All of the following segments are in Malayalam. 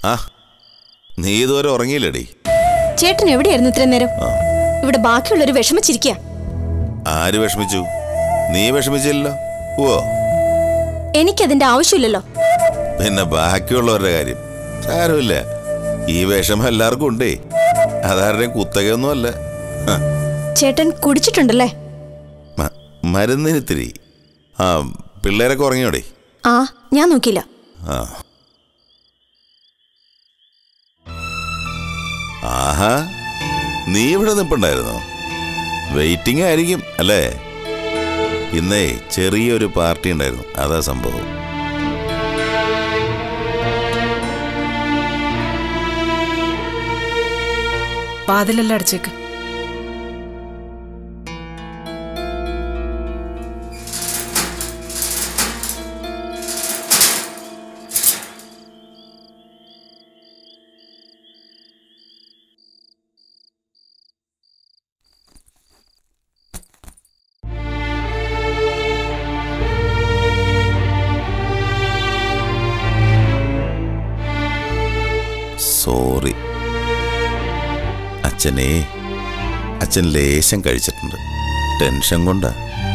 ആ നീ ഇതുവരെ ഉറങ്ങിയില്ലടി ചേട്ടൻ എവിടെയായിരുന്നു ഇത്രയും നേരം ഇവിടെ ബാക്കിയുള്ളവര് വിഷമിച്ചിരിക്കുക ആര് വിഷമിച്ചു നീ വിഷമിച്ചില്ലല്ലോ ഓ എനിക്കതിന്റെ ആവശ്യമില്ലല്ലോ പിന്നെ ബാക്കിയുള്ളവരുടെ കാര്യം സാരമില്ല ഈ വിഷമം എല്ലാവർക്കും ഉണ്ടേ അതാരുടെയും കുത്തകയൊന്നുമല്ല ഹ, ചേട്ടൻ കുടിച്ചിട്ടുണ്ടല്ലേ മ- മരുന്നിനിത്തിരി ആ പിള്ളേരൊക്കെ ഉറങ്ങിയോടെ ആ ഞാൻ നോക്കിയില്ല ആ ആഹാ നീ ഇവിടെ നിൽപ്പുണ്ടായിരുന്നോ വെയിറ്റിംഗ് ആയിരിക്കും അല്ലേ ഇന്നേ ചെറിയൊരു പാർട്ടി ഉണ്ടായിരുന്നു അതാ സംഭവം വാതിലെല്ലാം അടച്ചേക്ക് സോറി അച്ഛനെ അച്ഛൻ ലേശം കഴിച്ചിട്ടുണ്ട് ടെൻഷൻ കൊണ്ടാ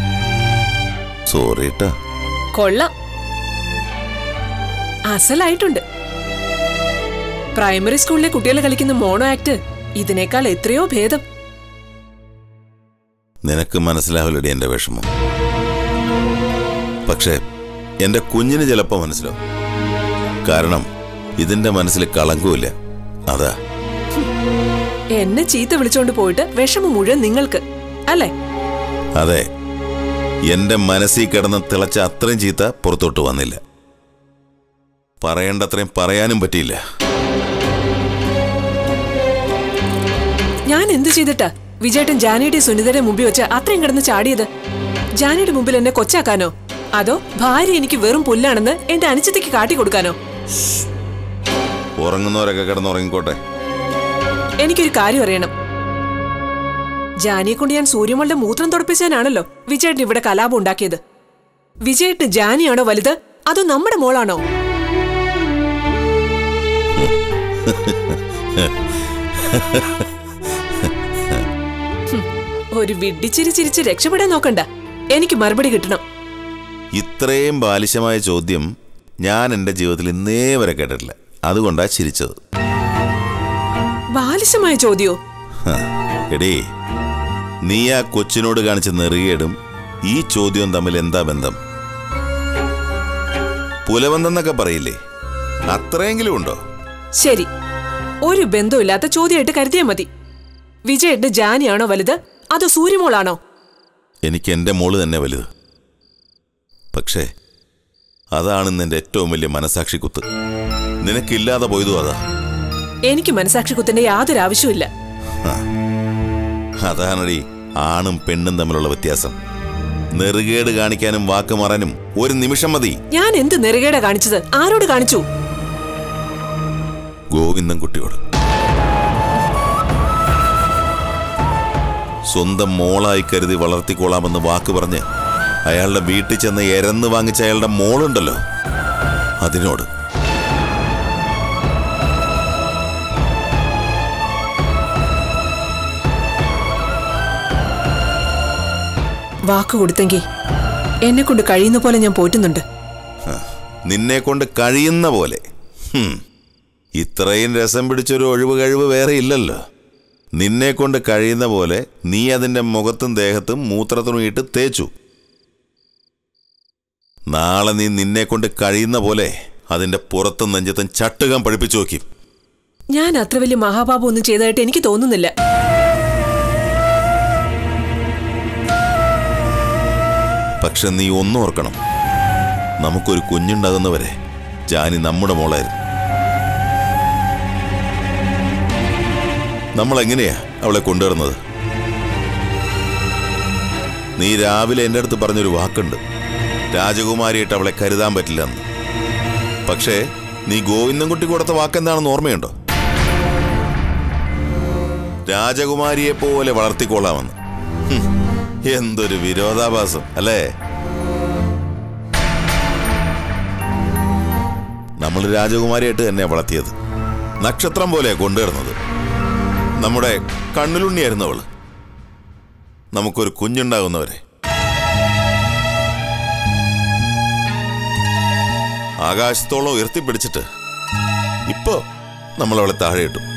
സോറി ട്ടാ കൊള്ളാം അസലായിട്ടുണ്ട് പ്രൈമറി സ്കൂളിലെ കുട്ടികൾ കളിക്കുന്ന മോണോ ആക്ട് ഇതിനേക്കാൾ എത്രയോ ഭേദം നിനക്ക് മനസ്സിലാവില്ലടി എൻ്റെ വിഷമം പക്ഷേ എൻ്റെ കുഞ്ഞിന് ചിലപ്പോൾ മനസ്സിലാവും കാരണം ഇതിൻ്റെ മനസ്സിൽ കളങ്കവുമില്ല അതാ എന്നെ ചീത്ത വിളിച്ചോണ്ട് പോയിട്ട് വിഷമം മുഴുവൻ നിങ്ങൾക്ക് അല്ലേ അതെ എൻ്റെ മനസ്സിൽ കിടന്ന് തിളച്ച അത്രയും ചീത്ത പുറത്തോട്ട് വന്നില്ല പറയേണ്ടത്രയും പറയാനും പറ്റിയില്ല ഞാൻ എന്ത് ചെയ്തിട്ടാ വിജയേട്ടൻ ജാനിയുടെ സുനിതയുടെ മുമ്പിൽ വെച്ച് അത്രയും കിടന്ന് ചാടിയത് ജാനിയുടെ മുമ്പിൽ എന്നെ കൊച്ചാക്കാനോ അതോ ഭാര്യ എനിക്ക് വെറും പുല്ലാണെന്ന് എന്റെ അനുജത്തിക്ക് കാട്ടിക്കൊടുക്കാനോ ഉറങ്ങുന്നവരൊക്കെ കിടന്നുറങ്ങിക്കോട്ടെ എനിക്കൊരു കാര്യം അറിയണം ജാനിയെ കൊണ്ട് ഞാൻ സൂര്യമളുടെ മൂത്രം തുടപ്പിച്ചാനാണല്ലോ വിജയേട്ടൻ ഇവിടെ കലാപം ഉണ്ടാക്കിയത് വിജയേട്ടന് ജാനിയാണോ വലുത് അതോ നമ്മുടെ മോളാണോ ഹും, ഒരു വിഡ്ഢിച്ചിരി ചിരിച്ച് രക്ഷപ്പെടാൻ നോക്കണ്ട എനിക്ക് മറുപടി കിട്ടണം ഇത്രയും ബാലിശമായ ചോദ്യം ഞാൻ എൻ്റെ ജീവിതത്തിൽ ഇന്നേ വരെ കേട്ടിട്ടില്ല അതുകൊണ്ടാ ചിരിച്ചത് ബാലിശമായ ചോദ്യോ ഹ, എടീ നീ ആ കൊച്ചിനോട് കാണിച്ച നെറുകേടും ഈ ചോദ്യവും തമ്മിൽ എന്താ ബന്ധം പുലബന്ധം പറയില്ലേ അത്രയെങ്കിലും ഉണ്ടോ ശരി ഒരു ബന്ധമില്ലാത്ത ചോദ്യമായിട്ട് കരുതിയാ മതി വിജയേട്ടന് ജാനിയാണോ വലുത് അതോ സൂര്യമോളാണോ എനിക്ക് എൻ്റെ മോള് തന്നെ വലുത് പക്ഷേ അതാണ് നിന്റെ ഏറ്റവും വലിയ മനസാക്ഷി കുത്ത് നിനക്കില്ലാതെ പോയതും അതാ എനിക്ക് മനസാക്ഷി കുത്തിന്റെ യാതൊരു ആവശ്യമില്ല അതാണടി ആണും പെണ്ണും തമ്മിലുള്ള വ്യത്യാസം നെറുകേട് കാണിക്കാനും വാക്ക് മാറാനും ഒരു നിമിഷം മതി ഞാൻ എന്ത് നെറുകേടാ കാണിച്ചത് ആരോട് കാണിച്ചു ഗോവിന്ദൻ കുട്ടിയോട് സ്വന്തം മോളായി കരുതി വളർത്തിക്കോളാമെന്ന് വാക്ക് പറഞ്ഞ് അയാളുടെ വീട്ടിൽ ചെന്ന് എരന്ന് വാങ്ങിച്ച അയാളുടെ മോളുണ്ടല്ലോ അതിനോട് വാക്ക് കൊടുത്തെങ്കിൽ എന്നെ കൊണ്ട് കഴിയുന്ന പോലെ ഞാൻ പോറ്റുന്നുണ്ട് നിന്നെ കൊണ്ട് കഴിയുന്ന പോലെ ഹും. ഇത്രയും രസം പിടിച്ചൊരു ഒഴിവ് കഴിവ് വേറെ ഇല്ലല്ലോ നിന്നെ കൊണ്ട് കഴിയുന്ന പോലെ നീ അതിൻ്റെ മുഖത്തും ദേഹത്തും മൂത്രത്തിനും ഇട്ട് തേച്ചു നാളെ നീ നിന്നെ കൊണ്ട് കഴിയുന്ന പോലെ അതിൻ്റെ പുറത്തും നെഞ്ചത്തും ചട്ടുകം പഠിപ്പിച്ചു നോക്കി ഞാൻ അത്ര വലിയ മഹാപാപം ഒന്നും ചെയ്തതായിട്ട് എനിക്ക് തോന്നുന്നില്ല പക്ഷെ നീ ഒന്നും ഓർക്കണം നമുക്കൊരു കുഞ്ഞുണ്ടാകുന്നവരെ ജാനി നമ്മുടെ മോളായിരുന്നു നമ്മൾ എങ്ങനെയാ അവളെ കൊണ്ടുവരുന്നത് നീ രാവിലെ എൻ്റെ അടുത്ത് പറഞ്ഞൊരു വാക്കുണ്ട് രാജകുമാരിയായിട്ട് അവളെ കരുതാൻ പറ്റില്ലെന്ന് പക്ഷേ നീ ഗോവിന്ദൻകുട്ടി കൊടുത്ത വാക്കെന്താണെന്ന് ഓർമ്മയുണ്ടോ രാജകുമാരിയെ പോലെ വളർത്തിക്കൊള്ളാമെന്ന് ഹും, എന്തൊരു വിരോധാഭാസം അല്ലേ നമ്മൾ രാജകുമാരിയായിട്ട് തന്നെ വളർത്തിയത് നക്ഷത്രം പോലെയാ കൊണ്ടുവരുന്നത് നമ്മുടെ കണ്ണിലുണ്ണിയായിരുന്നു അവള് നമുക്കൊരു കുഞ്ഞുണ്ടാകുന്നവരെ ആകാശത്തോളം ഉയർത്തിപ്പിടിച്ചിട്ട് ഇപ്പോ നമ്മൾ അവളെ താഴെ ഇട്ടു